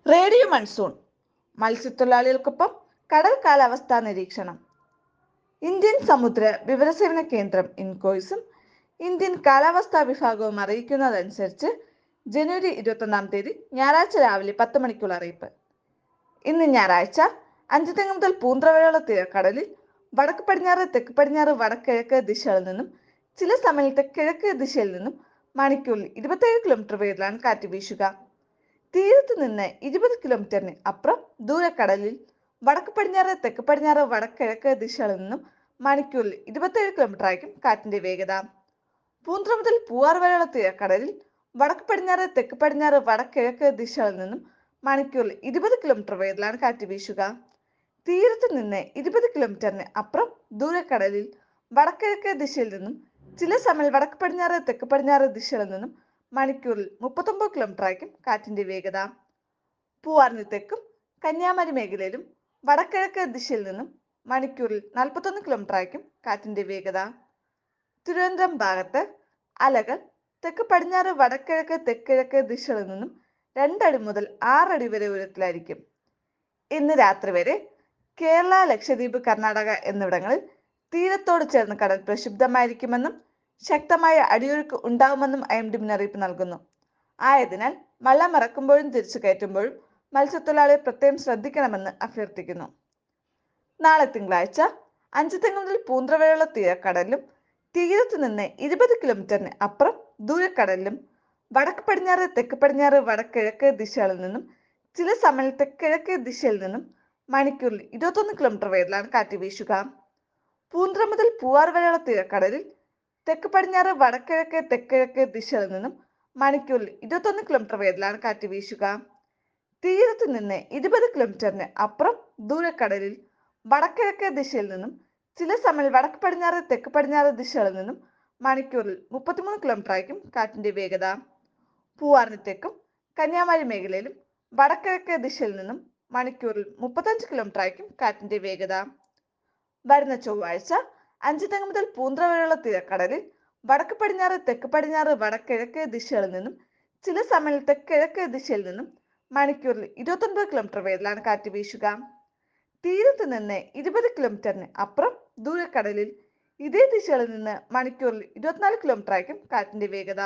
radio monsoon മത്സ്യത്തൊഴിലാളികൾക്കൊപ്പം കടൽ കാലാവസ്ഥാ നിരീക്ഷണം ഇന്ത്യൻ സമുദ്ര വിവരസേവന കേന്ദ്രം ഇൻകോയ്സും ഇന്ത്യൻ കാലാവസ്ഥാ വിഭാഗവും അറിയിക്കുന്നതനുസരിച്ച് ജനുവരി ഇരുപത്തൊന്നാം തീയതി ഞായറാഴ്ച രാവിലെ പത്ത് മണിക്കുള്ള അറിയിപ്പ് ഇന്ന് ഞായറാഴ്ച അഞ്ചുതെങ്ങ് മുതൽ പൂന്തറ വരെയുള്ള തീരക്കടലിൽ വടക്ക് പടിഞ്ഞാറ് തെക്ക് പടിഞ്ഞാറ് വടക്കിഴക്ക് ദിശകളിൽ നിന്നും ചില സമയത്ത് കിഴക്ക് ദിശയിൽ നിന്നും മണിക്കൂറിൽ ഇരുപത്തേഴ് കിലോമീറ്റർ വേഗത്തിലാണ് കാറ്റ് വീശുക തീരത്ത് നിന്ന് ഇരുപത് കിലോമീറ്ററിന് അപ്പുറം ദൂരക്കടലിൽ വടക്ക് പടിഞ്ഞാറ് തെക്ക് പടിഞ്ഞാറ് വടക്കിഴക്ക് ദിശകളിൽ നിന്നും മണിക്കൂറിൽ ഇരുപത്തേഴ് കിലോമീറ്റർ ആയിരിക്കും കാറ്റിന്റെ വേഗത പൂന്തറ മുതൽ പൂവാർ വരെയുള്ള തീരക്കടലിൽ വടക്ക് പടിഞ്ഞാറ് തെക്ക് പടിഞ്ഞാറ് വടക്കിഴക്ക് ദിശകളിൽ നിന്നും മണിക്കൂറിൽ ഇരുപത് കിലോമീറ്റർ വേഗത്തിലാണ് കാറ്റ് വീശുക തീരത്ത് നിന്ന് ഇരുപത് കിലോമീറ്ററിന് അപ്പുറം ദൂരക്കടലിൽ വടക്കിഴക്ക് ദിശയിൽ നിന്നും ചില സമയം വടക്ക് പടിഞ്ഞാറ് തെക്ക് പടിഞ്ഞാറ് ദിശകളിൽ നിന്നും മണിക്കൂറിൽ മുപ്പത്തൊമ്പത് കിലോമീറ്റർ ആയിരിക്കും കാറ്റിന്റെ വേഗത പൂവാറിന് തെക്കും കന്യാകുമാരി മേഖലയിലും വടക്കിഴക്ക് ദിശയിൽ നിന്നും മണിക്കൂറിൽ നാൽപ്പത്തൊന്ന് കിലോമീറ്റർ ആയിരിക്കും കാറ്റിന്റെ വേഗത തിരുവനന്തപുരം ഭാഗത്ത് അലകൾ തെക്ക് പടിഞ്ഞാറ് വടക്കിഴക്ക് തെക്കിഴക്ക് ദിശകളിൽ നിന്നും രണ്ടടി മുതൽ ആറടി വരെ ഉയരത്തിലായിരിക്കും ഇന്ന് രാത്രി വരെ കേരള ലക്ഷദ്വീപ് കർണാടക എന്നിവിടങ്ങളിൽ തീരത്തോട് ചേർന്ന് കടൽ പ്രക്ഷുബ്ധമായിരിക്കുമെന്നും ശക്തമായ അടിയൊഴുക്ക് ഉണ്ടാകുമെന്നും ഐ എം ഡി മുന്നറിയിപ്പ് നൽകുന്നു ആയതിനാൽ വള്ളം ഇറക്കുമ്പോഴും തിരിച്ചു കയറ്റുമ്പോഴും മത്സ്യത്തൊഴിലാളികൾ പ്രത്യേകം ശ്രദ്ധിക്കണമെന്ന് അഭ്യർത്ഥിക്കുന്നു നാളെ തിങ്കളാഴ്ച അഞ്ച് തെങ്ങ് മുതൽ പൂന്തറ വരെയുള്ള തീരക്കടലിലും തീരത്ത് നിന്ന് ഇരുപത് കിലോമീറ്ററിന് അപ്പുറം ദൂരക്കടലിലും വടക്ക് പടിഞ്ഞാറ് തെക്ക് പടിഞ്ഞാറ് വടക്കിഴക്ക് ദിശകളിൽ നിന്നും ചില സമയത്ത് കിഴക്ക് ദിശയിൽ നിന്നും മണിക്കൂറിൽ ഇരുപത്തൊന്ന് കിലോമീറ്റർ വേഗത്തിലാണ് കാറ്റ് വീശുക പൂന്തറ മുതൽ പൂവാർ വരെയുള്ള തീരക്കടലിൽ തെക്ക് പടിഞ്ഞാറ് വടക്കിഴക്ക് തെക്കിഴക്ക് ദിശകളിൽ നിന്നും മണിക്കൂറിൽ ഇരുപത്തൊന്ന് കിലോമീറ്റർ വേഗത്തിലാണ് കാറ്റ് വീശുക തീരത്ത് നിന്ന് ഇരുപത് കിലോമീറ്ററിന് അപ്പുറം ദൂരക്കടലിൽ വടക്കിഴക്ക് ദിശയിൽ നിന്നും ചില സമയം വടക്ക് പടിഞ്ഞാറ് തെക്ക് പടിഞ്ഞാറ് ദിശകളിൽ നിന്നും മണിക്കൂറിൽ മുപ്പത്തിമൂന്ന് കിലോമീറ്റർ ആയിരിക്കും കാറ്റിന്റെ വേഗത പൂവാറിന് തെക്കും കന്യാകുമാരി മേഖലയിലും വടക്കിഴക്ക് ദിശയിൽ നിന്നും മണിക്കൂറിൽ മുപ്പത്തഞ്ച് കിലോമീറ്റർ ആയിരിക്കും കാറ്റിന്റെ വേഗത വരുന്ന ചൊവ്വാഴ്ച അഞ്ച് തെങ്ങ് മുതൽ പൂന്തറ വരെയുള്ള തീരക്കടലിൽ വടക്ക് പടിഞ്ഞാറ് തെക്ക് പടിഞ്ഞാറ് വടക്കിഴക്ക് ദിശകളിൽ നിന്നും ചില സമയത്ത് കിഴക്ക് ദിശയിൽ നിന്നും മണിക്കൂറിൽ ഇരുപത്തൊൻപത് കിലോമീറ്റർ വേഗത്തിലാണ് കാറ്റ് വീശുക തീരത്ത് നിന്ന് ഇരുപത് കിലോമീറ്ററിന് അപ്പുറം ദൂരക്കടലിൽ ഇതേ ദിശകളിൽ നിന്ന് മണിക്കൂറിൽ ഇരുപത്തിനാല് കിലോമീറ്റർ ആയിരിക്കും കാറ്റിന്റെ വേഗത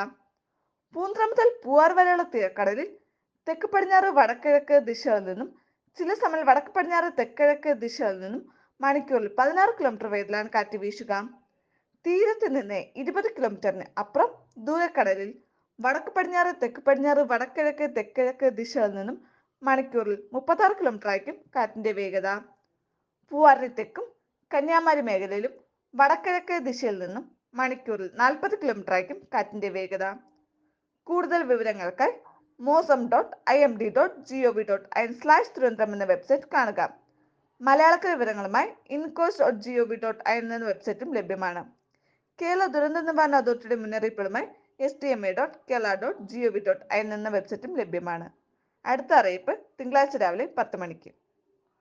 പൂന്തറ മുതൽ പൂവാർ വരെയുള്ള തീരക്കടലിൽ തെക്ക് പടിഞ്ഞാറ് വടക്കിഴക്ക് ദിശകളിൽ നിന്നും ചില സമയം വടക്ക് പടിഞ്ഞാറ് തെക്കിഴക്ക് ദിശകളിൽ നിന്നും മണിക്കൂറിൽ പതിനാറ് കിലോമീറ്റർ വേഗത്തിലാണ് കാറ്റ് വീശുക തീരത്ത് നിന്ന് ഇരുപത് കിലോമീറ്ററിന് അപ്പുറം ദൂരക്കടലിൽ വടക്ക് പടിഞ്ഞാറ് തെക്ക് പടിഞ്ഞാറ് വടക്കിഴക്ക് തെക്കിഴക്ക് ദിശകളിൽ നിന്നും മണിക്കൂറിൽ മുപ്പത്താറ് കിലോമീറ്റർ ആയിരിക്കും കാറ്റിന്റെ വേഗത പൂവാറിന് തെക്കും കന്യാകുമാരി മേഖലയിലും വടക്കിഴക്ക് ദിശയിൽ നിന്നും മണിക്കൂറിൽ നാൽപ്പത് കിലോമീറ്റർ ആയിരിക്കും കാറ്റിന്റെ വേഗത കൂടുതൽ വിവരങ്ങൾക്കായി mausam dot I M D dot G O V dot I N slash Thiruvananthapuram എന്ന വെബ്സൈറ്റ് കാണുക മലയാളത്തിലെ വിവരങ്ങളുമായി INCOIS dot G O V dot I N എന്ന വെബ്സൈറ്റും ലഭ്യമാണ് കേരള ദുരന്ത നിവാരണ അതോറിറ്റിയുടെ മുന്നറിയിപ്പുകളുമായി S T M A dot Kerala dot G O V dot I N എന്ന വെബ്സൈറ്റും ലഭ്യമാണ് അടുത്ത അറിയിപ്പ് തിങ്കളാഴ്ച രാവിലെ പത്ത് മണിക്ക്